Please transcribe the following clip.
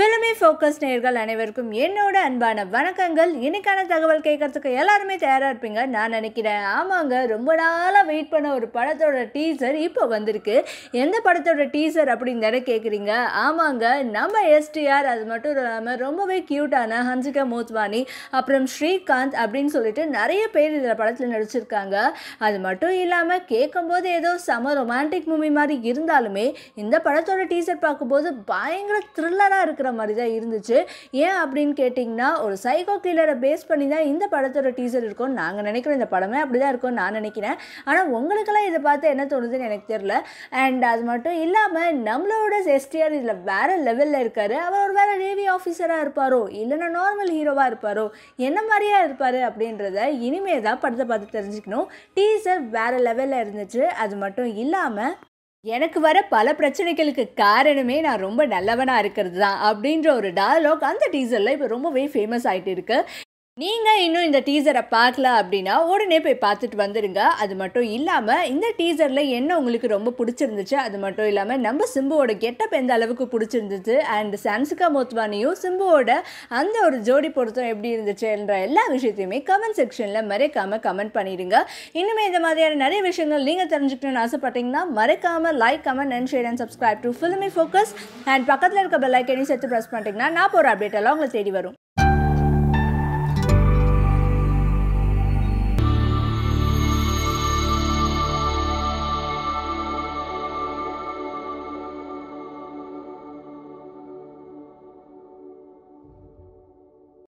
filmy focus நேர்கள் அனைவருக்கும் என்னோட அன்பான வணக்கங்கள் இன்னைக்கான தகவல் கேட்கறதுக்கு எல்லாருமே தயாராக இருப்பீங்க நான் நினைக்கிறேன் ஆமாங்க ரொம்ப நாளாக வெயிட் பண்ண ஒரு படத்தோட டீசர் இப்போ வந்திருக்கு எந்த படத்தோட டீசர் அப்படின்னு தானே கேட்குறீங்க ஆமாங்க நம்ம எஸ்டிஆர் அது மட்டும் இல்லாமல் ரொம்பவே க்யூட்டான ஹன்சிகா மோத்வானி அப்புறம் ஸ்ரீகாந்த் அப்படின்னு சொல்லிட்டு நிறைய பேர் இதில் படத்தில் நடிச்சிருக்காங்க அது மட்டும் இல்லாமல் கேட்கும்போது ஏதோ செம ரொமான்டிக் மூவி மாதிரி இருந்தாலுமே இந்த படத்தோட டீசர் பார்க்கும்போது பயங்கர த்ரில்லராக இருக்கிற மாதிரி தான் இருந்துச்சு ஏன் அப்படின்னு கேட்டிங்கன்னா ஒரு சைக்கோ கில்லரை பேஸ் பண்ணி தான் இந்த படத்தோட டீசர் இருக்கும் நாங்கள் நினைக்கிறோம் இந்த படமே அப்படி தான் இருக்கும் நான் நினைக்கிறேன் ஆனால் உங்களுக்கெல்லாம் இதை பார்த்து என்ன தோணுதுன்னு எனக்கு தெரில அண்ட் அது மட்டும் இல்லாமல் நம்மளோட எஸ்டிஆர் இதில் வேறு லெவலில் இருக்கார் அவர் ஒரு வேறு நேவி ஆஃபீஸராக இருப்பாரோ இல்லைன்னா நார்மல் ஹீரோவாக இருப்பாரோ என்ன மாதிரியா இருப்பார் அப்படின்றத இனிமே தான் படத்தை பார்த்து தெரிஞ்சுக்கணும் டீசர் வேறு லெவலில் இருந்துச்சு அது மட்டும் இல்லாமல் எனக்கு வர பல பிரச்சனைகளுக்கு காரணமே நான் ரொம்ப நல்லவனாக இருக்கிறது தான் அப்படின்ற ஒரு டயலாக் அந்த டீசரில் இப்போ ரொம்பவே ஃபேமஸ் ஆகிட்டு இருக்கு நீங்கள் இன்னும் இந்த டீசரை பார்க்கல அப்படின்னா உடனே போய் பார்த்துட்டு வந்துடுங்க அது மட்டும் இல்லாமல் இந்த டீசரில் என்ன உங்களுக்கு ரொம்ப பிடிச்சிருந்துச்சு அது மட்டும் இல்லாமல் நம்ம சிம்புவோட கெட்டப் எந்த அளவுக்கு பிடிச்சிருந்துச்சு அண்ட் சான்சிகா மோத்வானியும் சிம்புவோட அந்த ஒரு ஜோடி பொருத்தம் எப்படி இருந்துச்சு என்ற எல்லா விஷயத்தையுமே கமெண்ட் செக்ஷனில் மறைக்காமல் கமெண்ட் பண்ணிடுங்க இன்னுமே இந்த மாதிரியான நிறைய விஷயங்கள் நீங்கள் தெரிஞ்சுக்கணும்னு ஆசைப்பட்டீங்கன்னா மறைக்காமல் like comment and share and subscribe to Filmi focus and பக்கத்தில் இருக்க பெல் ஐக்கனையும் சேர்த்து ப்ரெஸ் பண்ணிட்டீங்கன்னா நான் போகிற அப்டேட் எல்லாம் உங்களை தேடி வரும்